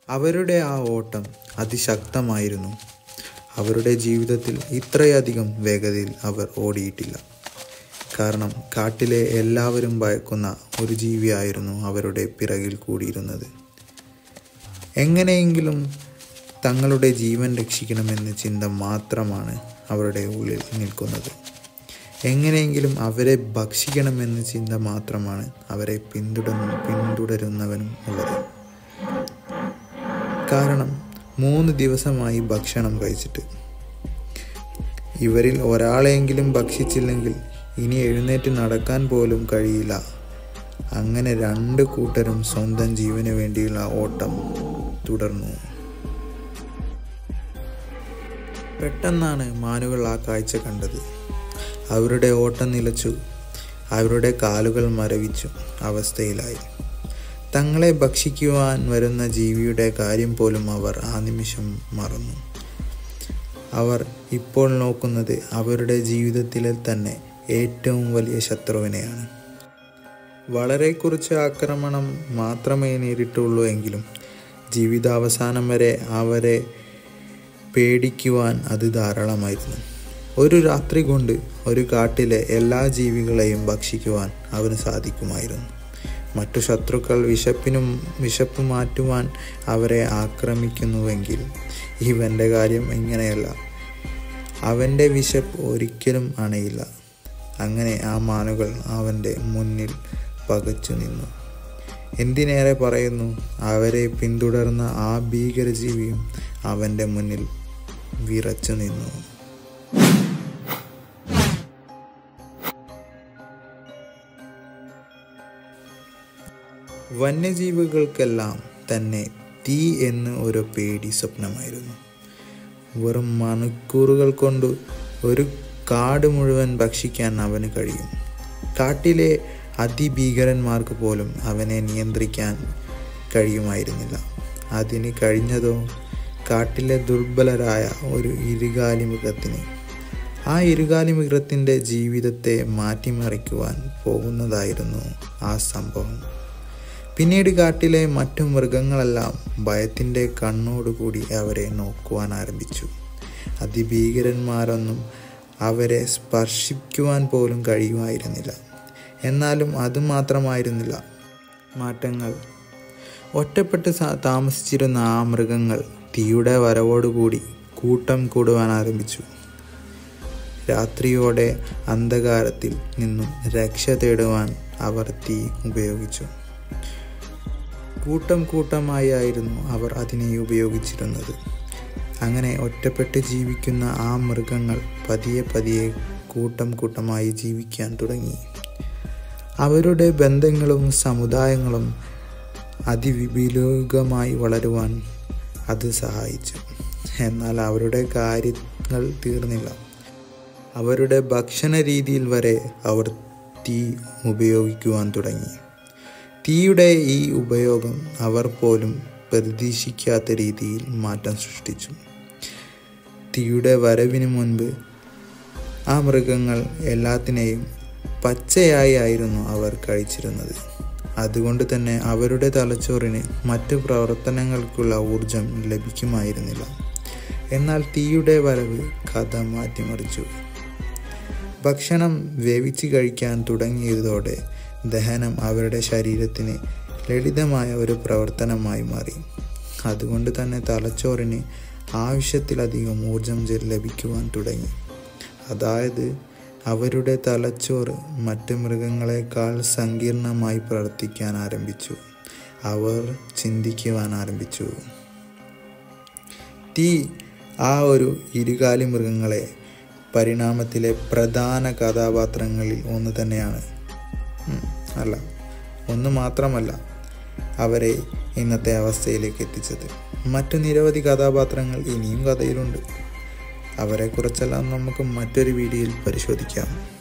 അവരുടെ ആ ഓട്ടം അതിശക്തമായിരുന്നു അവരുടെ ജീവിതത്തിൽ ഇത്രയധികം വേഗതയിൽ അവർ ഓടിയിട്ടില്ല കാരണം കാട്ടിലെ എല്ലാവരും ഭയക്കുന്ന ഒരു ജീവിയായിരുന്നു അവരുടെ പിറകിൽ കൂടിയിരുന്നത് എങ്ങനെയെങ്കിലും തങ്ങളുടെ ജീവൻ രക്ഷിക്കണമെന്ന ചിന്ത മാത്രമാണ് അവരുടെ ഉള്ളിൽ നിൽക്കുന്നത് എങ്ങനെയെങ്കിലും അവരെ ഭക്ഷിക്കണമെന്ന ചിന്ത മാത്രമാണ് അവരെ പിന്തുടർ പിന്തുടരുന്നവനും ഉള്ളത് കാരണം മൂന്ന് ദിവസമായി ഭക്ഷണം കഴിച്ചിട്ട് ഇവരിൽ ഒരാളെങ്കിലും ഭക്ഷിച്ചില്ലെങ്കിൽ ഇനി എഴുന്നേറ്റ് നടക്കാൻ പോലും കഴിയില്ല അങ്ങനെ രണ്ട് കൂട്ടരും സ്വന്തം ജീവന് വേണ്ടിയുള്ള ഓട്ടം തുടർന്നു പെട്ടെന്നാണ് മാനുകൾ ആ കാഴ്ച കണ്ടത് അവരുടെ ഓട്ടം നിലച്ചു അവരുടെ കാലുകൾ മരവിച്ചു അവസ്ഥയിലായി തങ്ങളെ ഭക്ഷിക്കുവാൻ വരുന്ന ജീവിയുടെ കാര്യം പോലും അവർ ആ നിമിഷം മറന്നു അവർ ഇപ്പോൾ നോക്കുന്നത് അവരുടെ ജീവിതത്തിലെ തന്നെ ഏറ്റവും വലിയ ശത്രുവിനെയാണ് വളരെ കുറച്ച് ആക്രമണം മാത്രമേ നേരിട്ടുള്ളൂ എങ്കിലും ജീവിതാവസാനം വരെ അവരെ പേടിക്കുവാൻ അത് ധാരാളമായിരുന്നു ഒരു രാത്രി കൊണ്ട് ഒരു കാട്ടിലെ എല്ലാ ജീവികളെയും ഭക്ഷിക്കുവാൻ അവന് സാധിക്കുമായിരുന്നു മറ്റു ശത്രുക്കൾ വിശപ്പിനും വിശപ്പ് മാറ്റുവാൻ അവരെ ആക്രമിക്കുന്നുവെങ്കിൽ ഇവൻ്റെ കാര്യം ഇങ്ങനെയല്ല അവൻ്റെ വിശപ്പ് ഒരിക്കലും അണയില്ല അങ്ങനെ ആ മാനുകൾ അവൻ്റെ മുന്നിൽ പകച്ചു നിന്നു എന്തിനേറെ പറയുന്നു അവരെ പിന്തുടർന്ന ആ ഭീകരജീവിയും അവൻ്റെ മുന്നിൽ വിറച്ചു നിന്നു വന്യജീവികൾക്കെല്ലാം തന്നെ തീ എന്ന് ഒരു പേടി സ്വപ്നമായിരുന്നു വെറും മണിക്കൂറുകൾ കൊണ്ട് ഒരു കാട് മുഴുവൻ ഭക്ഷിക്കാൻ അവന് കഴിയും കാട്ടിലെ അതിഭീകരന്മാർക്ക് പോലും അവനെ നിയന്ത്രിക്കാൻ കഴിയുമായിരുന്നില്ല അതിന് കഴിഞ്ഞതോ കാട്ടിലെ ദുർബലരായ ഒരു ഇരുകാലി മൃഗത്തിന് ആ ഇരുകാലി മൃഗത്തിൻ്റെ ജീവിതത്തെ മാറ്റിമറിക്കുവാൻ പോകുന്നതായിരുന്നു ആ സംഭവം പിന്നീട് കാട്ടിലെ മറ്റു മൃഗങ്ങളെല്ലാം ഭയത്തിൻ്റെ കണ്ണോടുകൂടി അവരെ നോക്കുവാൻ ആരംഭിച്ചു അതിഭീകരന്മാരൊന്നും അവരെ സ്പർശിക്കുവാൻ പോലും കഴിയുമായിരുന്നില്ല എന്നാലും അതുമാത്രമായിരുന്നില്ല മാറ്റങ്ങൾ ഒറ്റപ്പെട്ട് താമസിച്ചിരുന്ന ആ മൃഗങ്ങൾ തീയുടെ വരവോടുകൂടി കൂട്ടം കൂടുവാൻ ആരംഭിച്ചു രാത്രിയോടെ അന്ധകാരത്തിൽ നിന്നും രക്ഷ തേടുവാൻ അവർ തീ ഉപയോഗിച്ചു കൂട്ടം കൂട്ടമായി ആയിരുന്നു അവർ അതിനെ ഉപയോഗിച്ചിരുന്നത് അങ്ങനെ ഒറ്റപ്പെട്ട് ജീവിക്കുന്ന ആ മൃഗങ്ങൾ പതിയെ പതിയെ കൂട്ടം കൂട്ടമായി ജീവിക്കാൻ തുടങ്ങി അവരുടെ ബന്ധങ്ങളും സമുദായങ്ങളും അതിവിപുലമായി വളരുവാൻ അത് സഹായിച്ചു എന്നാൽ അവരുടെ കാര്യങ്ങൾ തീർന്നില്ല അവരുടെ ഭക്ഷണ രീതിയിൽ വരെ അവർ തീ ഉപയോഗിക്കുവാൻ തുടങ്ങി തീയുടെ ഈ ഉപയോഗം അവർ പോലും പ്രതീക്ഷിക്കാത്ത രീതിയിൽ മാറ്റം സൃഷ്ടിച്ചു തീയുടെ വരവിന് മുൻപ് ആ മൃഗങ്ങൾ എല്ലാത്തിനെയും പച്ചയായി ആയിരുന്നു അവർ കഴിച്ചിരുന്നത് അതുകൊണ്ട് തന്നെ അവരുടെ തലച്ചോറിന് മറ്റു പ്രവർത്തനങ്ങൾക്കുള്ള ഊർജം ലഭിക്കുമായിരുന്നില്ല എന്നാൽ തീയുടെ വരവ് കഥ മാറ്റിമറിച്ചു ഭക്ഷണം വേവിച്ച് കഴിക്കാൻ തുടങ്ങിയതോടെ ദഹനം അവരുടെ ശരീരത്തിന് ലളിതമായ ഒരു പ്രവർത്തനമായി മാറി അതുകൊണ്ട് തന്നെ തലച്ചോറിന് ആവശ്യത്തിലധികം ഊർജം ലഭിക്കുവാൻ തുടങ്ങി അതായത് അവരുടെ തലച്ചോറ് മറ്റ് മൃഗങ്ങളെക്കാൾ സങ്കീർണമായി പ്രവർത്തിക്കാൻ ആരംഭിച്ചു അവർ ചിന്തിക്കുവാൻ ആരംഭിച്ചു തീ ആ ഒരു ഇരുകാലി മൃഗങ്ങളെ പരിണാമത്തിലെ പ്രധാന കഥാപാത്രങ്ങളിൽ ഒന്ന് തന്നെയാണ് അല്ല ഒന്ന് മാത്രമല്ല അവരെ ഇന്നത്തെ അവസ്ഥയിലേക്ക് എത്തിച്ചത് മറ്റു നിരവധി കഥാപാത്രങ്ങൾ ഇനിയും കഥയിലുണ്ട് അവരെക്കുറിച്ചെല്ലാം നമുക്ക് മറ്റൊരു വീഡിയോയിൽ പരിശോധിക്കാം